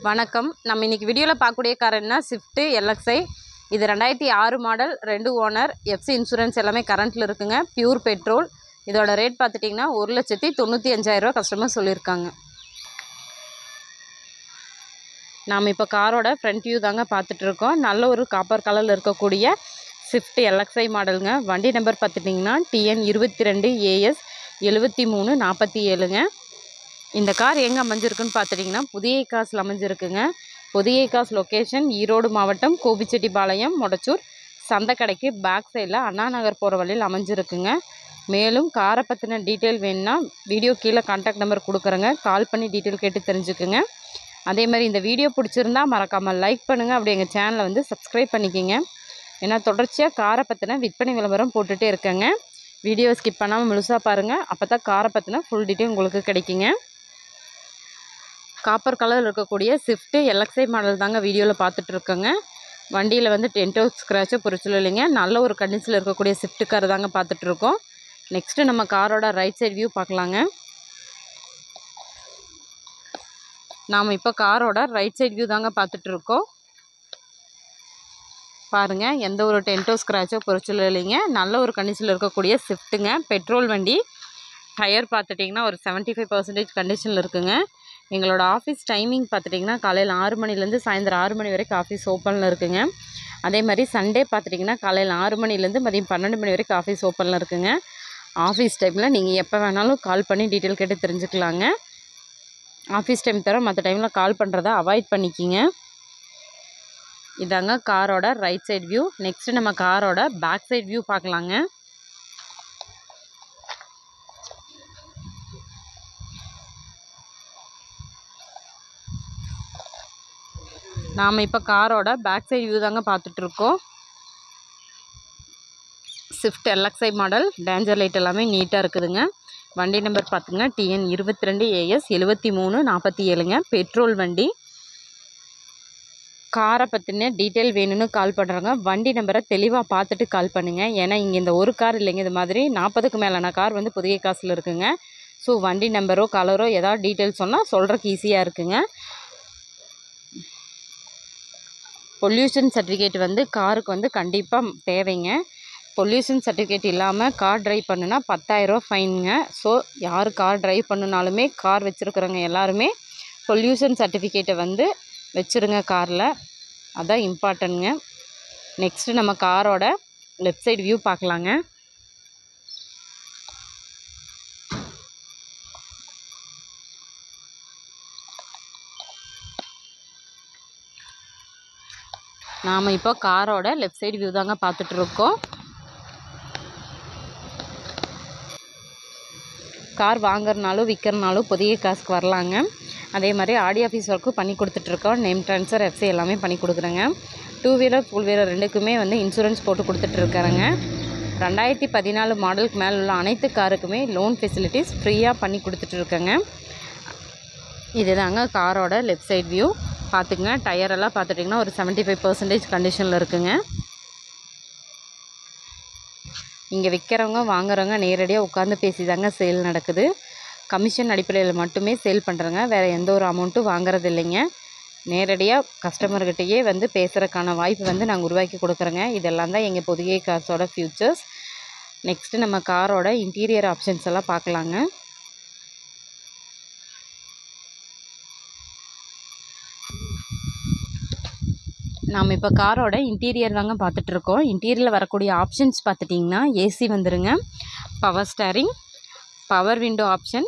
வணக்கம் நம்ம இன்னைக்கு வீடியோவில் பார்க்கக்கூடிய கார் என்ன ஸ்விஃப்ட்டு எல்எக்ஸ்ஐ இது ரெண்டாயிரத்தி ஆறு மாடல் ரெண்டு ஓனர் எஃப்சி இன்சூரன்ஸ் எல்லாமே கரண்ட்டில் இருக்குங்க பியூர் பெட்ரோல் இதோட ரேட் பார்த்துட்டிங்கன்னா ஒரு லட்சத்தி தொண்ணூற்றி அஞ்சாயிரரூவா கஸ்டமர் சொல்லியிருக்காங்க நாம் இப்போ காரோட ஃப்ரண்ட் வியூ தாங்க பார்த்துட்ருக்கோம் நல்ல ஒரு காப்பர் கலரில் இருக்கக்கூடிய ஸ்விஃப்ட் எல்எக்ஸ்ஐ மாடலுங்க வண்டி நம்பர் பார்த்துட்டிங்கன்னா டிஎன் இருபத்தி ரெண்டு ஏஎஸ் எழுபத்தி மூணு நாற்பத்தி ஏழுங்க இந்த கார் எங்கே அமைஞ்சிருக்குன்னு பார்த்துட்டிங்கன்னா புதிய காசில் அமைஞ்சிருக்குங்க புதிய காஸ் லொக்கேஷன் ஈரோடு மாவட்டம் கோபிச்செட்டிப்பாளையம் மொடச்சூர் சந்தைக்கடைக்கு பேக் சைடில் அண்ணா நகர் போகிற வழியில் அமைஞ்சிருக்குங்க மேலும் காரை பற்றின டீட்டெயில் வேணும்னா வீடியோ கீழே கான்டாக்ட் நம்பர் கொடுக்குறேங்க கால் பண்ணி டீட்டெயில் கேட்டு தெரிஞ்சுக்குங்க அதே மாதிரி இந்த வீடியோ பிடிச்சிருந்தா மறக்காமல் லைக் பண்ணுங்கள் அப்படி எங்கள் சேனலை வந்து சப்ஸ்கிரைப் பண்ணிக்கோங்க ஏன்னா தொடர்ச்சியாக காரை பற்றின விற்பனை விளம்பரம் போட்டுகிட்டே இருக்கேங்க வீடியோ ஸ்கிப் பண்ணாமல் முழுசாக பாருங்கள் அப்போ தான் காரை பற்றின ஃபுல் டீட்டெயில் உங்களுக்கு கிடைக்குங்க காப்பர் கலர் இருக்கக்கூடிய ஸ்விஃப்ட்டு எல்எக்ஸ்ஐ மாடல் தாங்க வீடியோவில் பார்த்துட்டு இருக்கோங்க வண்டியில் வந்து டென்டோ ஸ்க்ராச்சோ பொறிச்சலும் இல்லைங்க நல்ல ஒரு கண்டிஷனில் இருக்கக்கூடிய ஸ்விஃப்ட் கார் தாங்க பார்த்துட்ருக்கோம் நெக்ஸ்ட்டு நம்ம காரோட ரைட் சைடு வியூ பார்க்கலாங்க நாம் இப்போ காரோட ரைட் சைடு வியூ தாங்க பார்த்துட்ருக்கோம் பாருங்கள் எந்த ஒரு டென்டோ ஸ்க்ராச்சோ பொறிச்சலும் இல்லைங்க நல்ல ஒரு கண்டிஷனில் இருக்கக்கூடிய ஸ்விஃப்ட்டுங்க பெட்ரோல் வண்டி டயர் பார்த்துட்டிங்கன்னா ஒரு செவன்ட்டி ஃபைவ் பர்சன்டேஜ் கண்டிஷனில் இருக்குங்க எங்களோட ஆஃபீஸ் டைமிங் பார்த்துட்டிங்கன்னா காலையில் ஆறு மணிலேருந்து சாயந்தரம் ஆறு மணி வரைக்கும் ஆஃபீஸ் ஓப்பனில் இருக்குங்க அதே மாதிரி சண்டே பார்த்துட்டிங்கன்னா காலையில் ஆறு மணிலேருந்து மதியம் பன்னெண்டு மணி வரைக்கும் ஆஃபீஸ் ஓப்பனில் இருக்குங்க ஆஃபீஸ் டைமில் நீங்கள் எப்போ வேணாலும் கால் பண்ணி டீட்டெயில் கேட்டு தெரிஞ்சுக்கலாங்க ஆஃபீஸ் டைம் தவிர மற்ற டைமில் கால் பண்ணுறத அவாய்ட் பண்ணிக்கிங்க இதாங்க காரோட ரைட் சைடு வியூ நெக்ஸ்ட்டு நம்ம காரோட பேக் சைடு வியூ பார்க்கலாங்க நாம் இப்போ காரோட பேக் சைடு வியூ தாங்க பார்த்துட்ருக்கோம் Swift LXI model danger light எல்லாமே நீட்டாக இருக்குதுங்க வண்டி நம்பர் பார்த்துங்க டிஎன் இருபத்தி ரெண்டு ஏஎஸ் எழுபத்தி மூணு நாற்பத்தி ஏழுங்க பெட்ரோல் வண்டி காரை பற்றின டீட்டெயில் வேணும்னு கால் பண்ணுறவங்க வண்டி நம்பரை தெளிவாக பார்த்துட்டு கால் பண்ணுங்கள் ஏன்னா இங்கே இந்த ஒரு கார் இல்லைங்க இது மாதிரி நாற்பதுக்கு மேலான கார் வந்து புதிய காசில் இருக்குங்க ஸோ வண்டி நம்பரோ கலரோ ஏதாவது டீட்டெயில் சொன்னால் சொல்கிறக்கு ஈஸியாக இருக்குங்க பொல்யூஷன் சர்டிஃபிகேட் வந்து காருக்கு வந்து கண்டிப்பாக தேவைங்க பொல்யூஷன் சர்டிஃபிகேட் இல்லாமல் கார் ட்ரைவ் பண்ணுனா பத்தாயிரரூவா ஃபைனுங்க ஸோ யார் கார் ட்ரைவ் பண்ணுனாலுமே கார் வச்சுருக்குறவங்க எல்லாருமே பொல்யூஷன் சர்டிஃபிகேட்டை வந்து வச்சுருங்க காரில் அதான் இம்பார்ட்டன்ங்க நெக்ஸ்ட்டு நம்ம காரோட லெஃப்ட் சைடு வியூ பார்க்கலாங்க நாம் இப்போ காரோட லெஃப்ட் சைடு வியூ தாங்க பார்த்துட்ருக்கோம் கார் வாங்குறனாலும் விற்கிறனாலும் புதிய காசுக்கு வரலாங்க அதே மாதிரி ஆடி ஆஃபீஸ் ஒர்க்கும் பண்ணி கொடுத்துட்ருக்கோம் நேம் ட்ரான்ஸ்ஃபர் எஃப்சி எல்லாமே பண்ணி கொடுக்குறேங்க டூ வீலர் ஃபுல் வீலர் ரெண்டுக்குமே வந்து இன்சூரன்ஸ் போட்டு கொடுத்துட்ருக்காருங்க ரெண்டாயிரத்தி பதினாலு மாடலுக்கு மேலே உள்ள அனைத்து காருக்குமே லோன் ஃபெசிலிட்டிஸ் ஃப்ரீயாக பண்ணி கொடுத்துட்ருக்கேங்க இதுதாங்க காரோட லெஃப்ட் சைட் வியூ பார்த்துங்க டயரெல்லாம் பார்த்துட்டிங்கன்னா ஒரு செவன்ட்டி ஃபைவ் பர்சன்டேஜ் கண்டிஷனில் இருக்குங்க இங்கே விற்கிறவங்க வாங்குறவங்க நேரடியாக உட்காந்து பேசி தாங்க சேல் நடக்குது கமிஷன் அடிப்படையில் மட்டுமே சேல் பண்ணுறங்க வேறு எந்த ஒரு அமௌண்ட்டும் வாங்குறது இல்லைங்க நேரடியாக கஸ்டமர்கிட்டயே வந்து பேசுகிறக்கான வாய்ப்பு வந்து நாங்கள் உருவாக்கி கொடுக்குறோங்க இதெல்லாம் தான் எங்கள் புதிய கார்ஸோட ஃபியூச்சர்ஸ் நெக்ஸ்ட்டு நம்ம காரோட இன்டீரியர் ஆப்ஷன்ஸ் எல்லாம் பார்க்கலாங்க நாம் இப்போ காரோட இன்டீரியர் தாங்க பார்த்துட்ருக்கோம் இன்டீரியரில் வரக்கூடிய ஆப்ஷன்ஸ் பார்த்துட்டிங்கன்னா ஏசி வந்துருங்க power steering power window option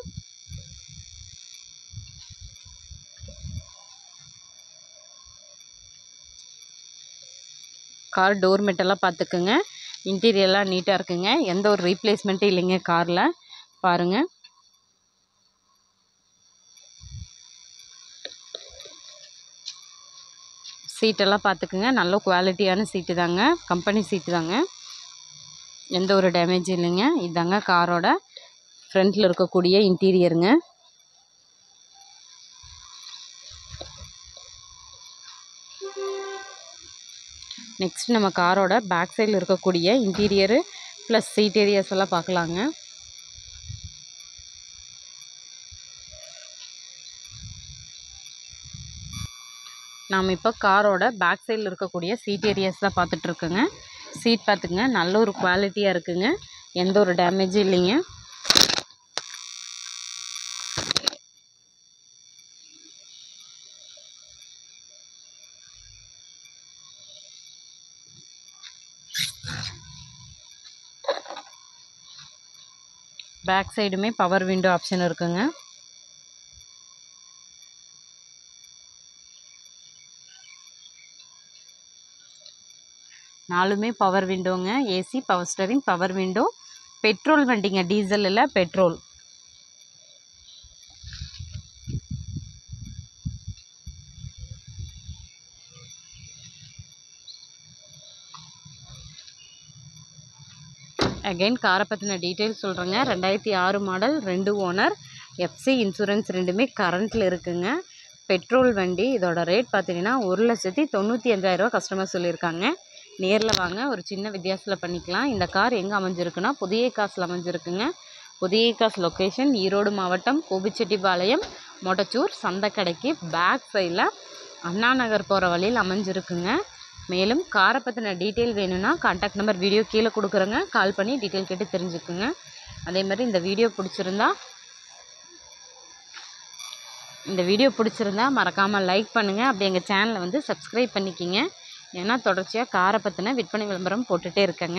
car door மெட்டெல்லாம் பார்த்துக்குங்க இன்டீரியர்லாம் நீட்டாக இருக்குங்க எந்த ஒரு ரீப்ளேஸ்மெண்ட்டும் இல்லைங்க காரில் பாருங்கள் சீட்டெல்லாம் பார்த்துக்குங்க நல்ல குவாலிட்டியான சீட்டு தாங்க கம்பெனி சீட்டு தாங்க எந்த ஒரு டேமேஜும் இல்லைங்க இதாங்க காரோட ஃப்ரண்ட்டில் இருக்கக்கூடிய இன்டீரியருங்க நெக்ஸ்ட் நம்ம காரோட பேக் சைடில் இருக்கக்கூடிய இன்டீரியரு ப்ளஸ் சீட் ஏரியாஸ் எல்லாம் பார்க்கலாங்க நாம் இப்போ காரோட பேக் சைடில் இருக்கக்கூடிய சீட் ஏரியாஸ் தான் பார்த்துட்ருக்குங்க சீட் பார்த்துங்க நல்ல ஒரு குவாலிட்டியாக இருக்குங்க எந்த ஒரு டேமேஜும் இல்லைங்க பேக் சைடுமே பவர் விண்டோ ஆப்ஷன் இருக்குங்க நாலுமே பவர் விண்டோங்க AC power steering power window petrol வண்டிங்க டீசல் இல்லை பெட்ரோல் அகைன் காரை பற்றின டீட்டெயில் சொல்கிறேங்க ரெண்டாயிரத்தி ஆறு மாடல் ரெண்டு ஓனர் எஃப்சி இன்சூரன்ஸ் ரெண்டுமே கரண்ட்டில் இருக்குங்க பெட்ரோல் வண்டி இதோட ரேட் பார்த்தீங்கன்னா ஒரு லட்சத்தி தொண்ணூற்றி அஞ்சாயிரரூவா கஸ்டமர் சொல்லியிருக்காங்க நேரில் வாங்க ஒரு சின்ன வித்தியாசத்தில் பண்ணிக்கலாம் இந்த கார் எங்கே அமைஞ்சிருக்குன்னா புதிய காசில் அமைஞ்சிருக்குங்க புதிய காசு லொக்கேஷன் ஈரோடு மாவட்டம் கோபிச்செட்டிப்பாளையம் மொடச்சூர் சந்தைக்கடைக்கு பேக் சைடில் அண்ணா நகர் போகிற வழியில் அமைஞ்சிருக்குங்க மேலும் காரை பற்றின டீட்டெயில் வேணும்னா கான்டாக்ட் நம்பர் வீடியோ கீழே கொடுக்குறேங்க கால் பண்ணி டீட்டெயில் கேட்டு தெரிஞ்சுக்குங்க அதே மாதிரி இந்த வீடியோ பிடிச்சிருந்தா இந்த வீடியோ பிடிச்சிருந்தா மறக்காமல் லைக் பண்ணுங்கள் அப்படி எங்கள் சேனலை வந்து சப்ஸ்கிரைப் பண்ணிக்கிங்க ஏன்னா தொடர்ச்சியாக காரை பற்றின விற்பனை விளம்பரம் போட்டுகிட்டே இருக்கேங்க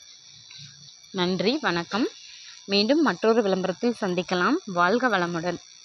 நன்றி வணக்கம் மீண்டும் மற்றொரு விளம்பரத்தில் சந்திக்கலாம் வாழ்க வளமுடன்